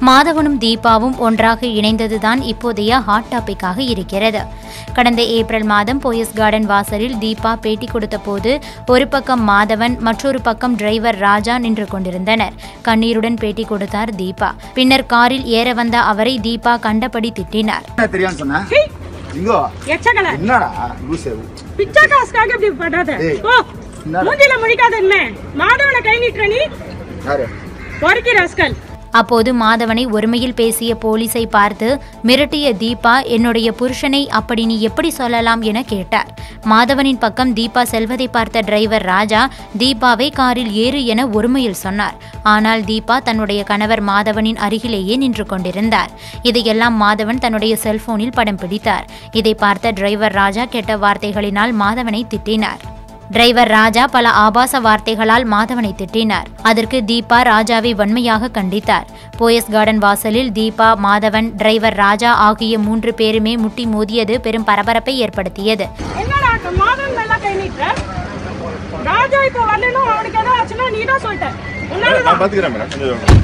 மாதவனும் தீபாவும் ஒன்றாக இணைந்ததுதான் இப்போதைய ஹாட் டாபிக்காக இருக்கிறது கடந்த ஏப்ரல் மாதம் போயஸ் கார்டன் வாசலில் தீபா பேட்டி கொடுத்தபோது ஒரு பக்கம் மாதவன் மற்றொரு பக்கம் டிரைவர் ராஜா நின்று கொண்டிருந்தனர் கண்ணீருடன் பேட்டி கொடுத்தார் தீபா பின்னர் காரில் ஏற வந்த அவரை தீபா கண்டபடி திட்டினார் என்ன தெரியான்னு சொன்ன இங்கோ எச்சக்கல என்னடா லூசு பிச்சை காசுக்காக இப்படி பண்றாத ஏய். ஓ என்னடா? மூஞ்சில முழிக்காத என்ன மாதவனை கை நீட்டுற நீ யாரு பொறுக்கி ராஸ்கல் அப்போது மாதவனை ஒருமையில் பேசிய போலீஸை பார்த்து மிரட்டிய தீபா என்னுடைய புருஷனை அப்படி நீ எப்படி சொல்லலாம் என கேட்டார் மாதவனின் பக்கம் தீபா செல்வதை பார்த்த டிரைவர் ராஜா தீபாவை காரில் ஏறு என ஒருமையில் சொன்னார் ஆனால் தீபா தன்னுடைய கணவர் மாதவனின் அருகிலேயே நின்று கொண்டிருந்தார் இதையெல்லாம் மாதவன் தன்னுடைய செல்போனில் படம் பிடித்தார் இதை பார்த்த டிரைவர் ராஜா கெட்ட வார்த்தைகளினால் மாதவனை திட்டினார் டிரைவர் ராஜா பல ஆபாச வார்த்தைகளால் மாதவனை திட்டினார் அதற்கு தீபா ராஜாவை வன்மையாக கண்டித்தார் போயஸ் கார்டன் வாசலில் தீபா மாதவன் டிரைவர் ராஜா ஆகிய மூன்று பேருமே முட்டி மோதியது பெரும் பரபரப்பை ஏற்படுத்தியது என்னடா அங்க மாதவன் மேல கை நீட்டுற ராஜா இப்ப வரணும் அவனுக்கு ஏதாவது ஆச்சுன்னா நீ தான் சொல்லிட்ட உன்னாலதான் பாத்துக்கிறேன் மேடம் கொஞ்சம்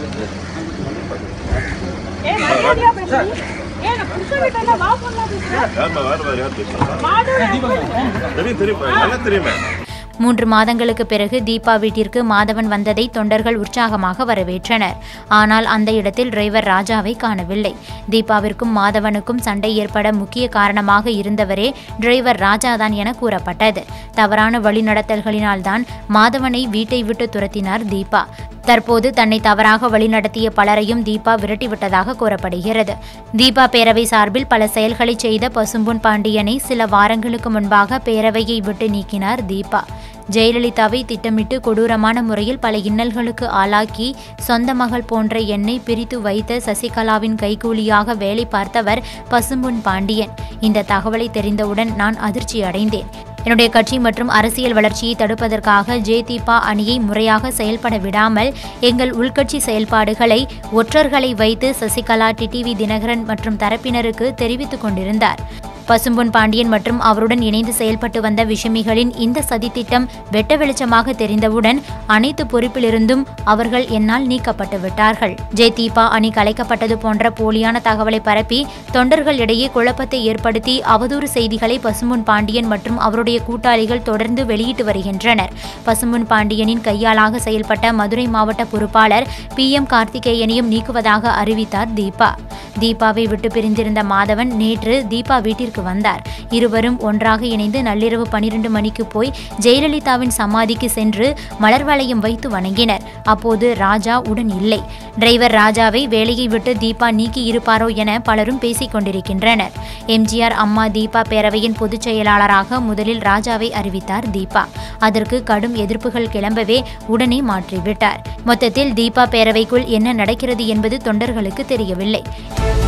ஏ மரியாதையா பேசு ஏ நான் புருஷன் வீட்டுல வா பொண்ணா பேசுறேன் யாருமா வேற வேற யார் பேசுறா மாதவன் தெரியும் தெரியும் நல்லா தெரியுமே மூன்று மாதங்களுக்கு பிறகு தீபா வீட்டிற்கு மாதவன் வந்ததை தொண்டர்கள் உற்சாகமாக வரவேற்றனர் ஆனால் அந்த இடத்தில் டிரைவர் ராஜாவை காணவில்லை தீபாவிற்கும் மாதவனுக்கும் சண்டை ஏற்பட முக்கிய காரணமாக இருந்தவரே டிரைவர் ராஜாதான் என கூறப்பட்டது தவறான வழிநடத்தல்களினால்தான் மாதவனை வீட்டை விட்டு துரத்தினார் தீபா தற்போது தன்னை தவறாக வழிநடத்திய பலரையும் தீபா விரட்டிவிட்டதாக கூறப்படுகிறது தீபா பேரவை சார்பில் பல செயல்களை செய்த பசும்பொன் பாண்டியனை சில வாரங்களுக்கு முன்பாக பேரவையை விட்டு நீக்கினார் தீபா ஜெயலலிதாவை திட்டமிட்டு கொடூரமான முறையில் பல இன்னல்களுக்கு ஆளாக்கி சொந்த மகள் போன்ற என்னை பிரித்து வைத்த சசிகலாவின் கைகூலியாக வேலை பார்த்தவர் பசும்பொன் பாண்டியன் இந்த தகவலை தெரிந்தவுடன் நான் அதிர்ச்சி அடைந்தேன் என்னுடைய கட்சி மற்றும் அரசியல் வளர்ச்சியை தடுப்பதற்காக ஜே தீபா அணியை முறையாக செயல்பட விடாமல் எங்கள் உள்கட்சி செயல்பாடுகளை ஒற்றர்களை வைத்து சசிகலா டிடிவி தினகரன் மற்றும் தரப்பினருக்கு தெரிவித்துக் கொண்டிருந்தார் பசும்பொன் பாண்டியன் மற்றும் அவருடன் இணைந்து செயல்பட்டு வந்த விஷமிகளின் இந்த சதித்திட்டம் வெட்ட வெளிச்சமாக தெரிந்தவுடன் அனைத்து பொறுப்பிலிருந்தும் அவர்கள் என்னால் நீக்கப்பட்டு விட்டார்கள் ஜே தீபா அணி கலைக்கப்பட்டது போன்ற போலியான தகவலை பரப்பி தொண்டர்கள் இடையே குழப்பத்தை ஏற்படுத்தி அவதூறு செய்திகளை பசும்பொன் பாண்டியன் மற்றும் அவருடைய கூட்டாளிகள் தொடர்ந்து வெளியிட்டு வருகின்றனர் பசும்பொன் பாண்டியனின் கையாளாக செயல்பட்ட மதுரை மாவட்ட பொறுப்பாளர் பி எம் கார்த்திகேயனையும் நீக்குவதாக அறிவித்தார் தீபா தீபாவை விட்டு பிரிந்திருந்த மாதவன் நேற்று தீபா வீட்டிற்கு வந்தார் இருவரும் ஒன்றாக இணைந்து நள்ளிரவு பனிரெண்டு மணிக்கு போய் ஜெயலலிதாவின் சமாதிக்கு சென்று மலர் வளையம் வைத்து வணங்கினர் அப்போது ராஜா உடன் இல்லை டிரைவர் ராஜாவை வேலையை விட்டு தீபா நீக்கி இருப்பாரோ என பலரும் பேசிக் கொண்டிருக்கின்றனர் எம்ஜிஆர் அம்மா தீபா பேரவையின் பொதுச் செயலாளராக முதலில் ராஜாவை அறிவித்தார் தீபா அதற்கு கடும் எதிர்ப்புகள் கிளம்பவே உடனே மாற்றிவிட்டார் மொத்தத்தில் தீபா பேரவைக்குள் என்ன நடக்கிறது என்பது தொண்டர்களுக்கு தெரியவில்லை